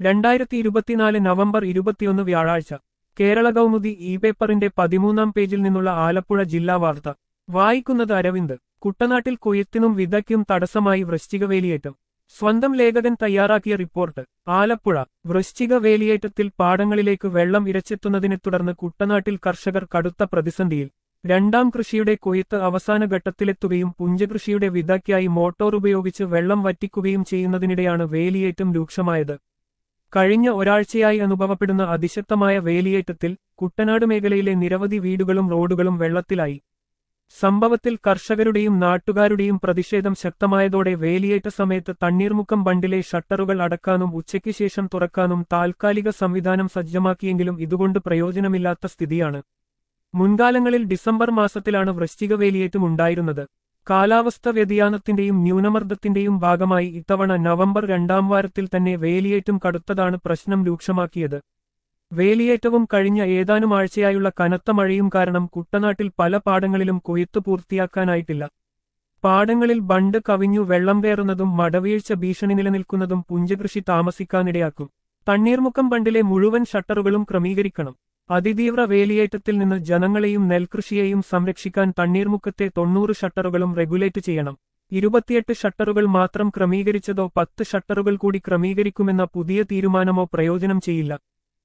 രണ്ടായിരത്തി ഇരുപത്തിനാല് നവംബർ ഇരുപത്തിയൊന്ന് വ്യാഴാഴ്ച കേരള കൗമുദി ഇ പേപ്പറിന്റെ പതിമൂന്നാം പേജിൽ നിന്നുള്ള ആലപ്പുഴ ജില്ലാ വാർത്ത വായിക്കുന്നത് അരവിന്ദ് കുട്ടനാട്ടിൽ കൊയ്ത്തിനും വിതയ്ക്കും തടസ്സമായി വൃശ്ചിക വേലിയേറ്റം സ്വന്തം ലേഖകൻ തയ്യാറാക്കിയ റിപ്പോർട്ട് ആലപ്പുഴ വൃശ്ചിക വേലിയേറ്റത്തിൽ പാടങ്ങളിലേക്ക് വെള്ളം ഇരച്ചെത്തുന്നതിനെ തുടർന്ന് കുട്ടനാട്ടിൽ കർഷകർ കടുത്ത പ്രതിസന്ധിയിൽ രണ്ടാം കൃഷിയുടെ കൊയ്ത്ത് അവസാന ഘട്ടത്തിലെത്തുകയും പുഞ്ചകൃഷിയുടെ വിതയ്ക്കായി മോട്ടോർ ഉപയോഗിച്ച് വെള്ളം വറ്റിക്കുകയും ചെയ്യുന്നതിനിടെയാണ് വേലിയേറ്റം രൂക്ഷമായത് കഴിഞ്ഞ ഒരാഴ്ചയായി അനുഭവപ്പെടുന്ന അതിശക്തമായ വേലിയേറ്റത്തിൽ കുട്ടനാട് മേഖലയിലെ നിരവധി വീടുകളും റോഡുകളും വെള്ളത്തിലായി സംഭവത്തിൽ കർഷകരുടെയും നാട്ടുകാരുടെയും പ്രതിഷേധം ശക്തമായതോടെ വേലിയേറ്റ സമയത്ത് തണ്ണീർമുക്കം ബണ്ടിലെ ഷട്ടറുകൾ അടക്കാനും ഉച്ചയ്ക്ക് ശേഷം തുറക്കാനും താൽക്കാലിക സംവിധാനം സജ്ജമാക്കിയെങ്കിലും ഇതുകൊണ്ട് പ്രയോജനമില്ലാത്ത സ്ഥിതിയാണ് മുൻകാലങ്ങളിൽ ഡിസംബർ മാസത്തിലാണ് വൃശ്ചിക വേലിയേറ്റം ഉണ്ടായിരുന്നത് കാലാവസ്ഥ വ്യതിയാനത്തിന്റെയും ന്യൂനമർദ്ദത്തിന്റെയും ഭാഗമായി ഇത്തവണ നവംബർ രണ്ടാം വാരത്തിൽ തന്നെ വേലിയേറ്റം കടുത്തതാണ് പ്രശ്നം രൂക്ഷമാക്കിയത് വേലിയേറ്റവും കഴിഞ്ഞ ഏതാനും ആഴ്ചയായുള്ള കനത്ത മഴയും കാരണം കുട്ടനാട്ടിൽ പല പാടങ്ങളിലും കൊയ്ത്തു പൂർത്തിയാക്കാനായിട്ടില്ല പാടങ്ങളിൽ ബണ്ട് കവിഞ്ഞു വെള്ളം കയറുന്നതും മടവീഴ്ച ഭീഷണി നിലനിൽക്കുന്നതും പുഞ്ചകൃഷി താമസിക്കാനിടയാക്കും തണ്ണീർമുക്കം ബണ്ടിലെ മുഴുവൻ ഷട്ടറുകളും ക്രമീകരിക്കണം അതിതീവ്ര വേലിയേറ്റത്തിൽ നിന്ന് ജനങ്ങളെയും നെൽകൃഷിയെയും സംരക്ഷിക്കാൻ തണ്ണീർമുക്കത്തെ തൊണ്ണൂറ് ഷട്ടറുകളും റെഗുലേറ്റ് ചെയ്യണം ഇരുപത്തിയെട്ട് ഷട്ടറുകൾ മാത്രം ക്രമീകരിച്ചതോ പത്ത് ഷട്ടറുകൾ കൂടി ക്രമീകരിക്കുമെന്ന പുതിയ തീരുമാനമോ പ്രയോജനം ചെയ്യില്ല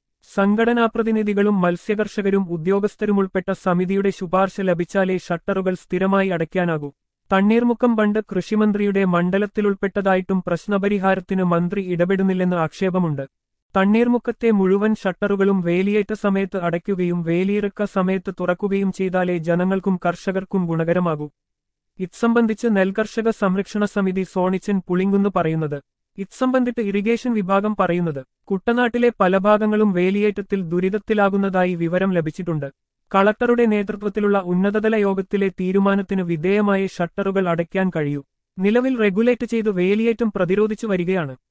സംഘടനാ പ്രതിനിധികളും മത്സ്യകർഷകരും ഉദ്യോഗസ്ഥരുമുൾപ്പെട്ട സമിതിയുടെ ശുപാർശ ലഭിച്ചാലേ ഷട്ടറുകൾ സ്ഥിരമായി അടയ്ക്കാനാകൂ തണ്ണീർമുക്കം ബണ്ട് കൃഷിമന്ത്രിയുടെ മണ്ഡലത്തിലുൾപ്പെട്ടതായിട്ടും പ്രശ്നപരിഹാരത്തിന് മന്ത്രി ഇടപെടുന്നില്ലെന്ന് ആക്ഷേപമുണ്ട് തണ്ണീർമുക്കത്തെ മുഴുവൻ ഷട്ടറുകളും വേലിയേറ്റ സമയത്ത് അടയ്ക്കുകയും വേലിയിറക്ക സമയത്ത് തുറക്കുകയും ചെയ്താലേ ജനങ്ങൾക്കും കർഷകർക്കും ഗുണകരമാകൂ ഇത്സംബന്ധിച്ച് നെൽകർഷക സംരക്ഷണ സമിതി സോണിച്ചൻ പുളിങ്കുന്ന് പറയുന്നത് ഇത്സംബന്ധിട്ട് ഇറിഗേഷൻ വിഭാഗം പറയുന്നത് കുട്ടനാട്ടിലെ പല ഭാഗങ്ങളും വേലിയേറ്റത്തിൽ ദുരിതത്തിലാകുന്നതായി വിവരം ലഭിച്ചിട്ടുണ്ട് കളക്ടറുടെ നേതൃത്വത്തിലുള്ള ഉന്നതതല യോഗത്തിലെ തീരുമാനത്തിന് വിധേയമായ ഷട്ടറുകൾ അടയ്ക്കാൻ കഴിയൂ നിലവിൽ റെഗുലേറ്റ് ചെയ്ത് വേലിയേറ്റം പ്രതിരോധിച്ചു വരികയാണ്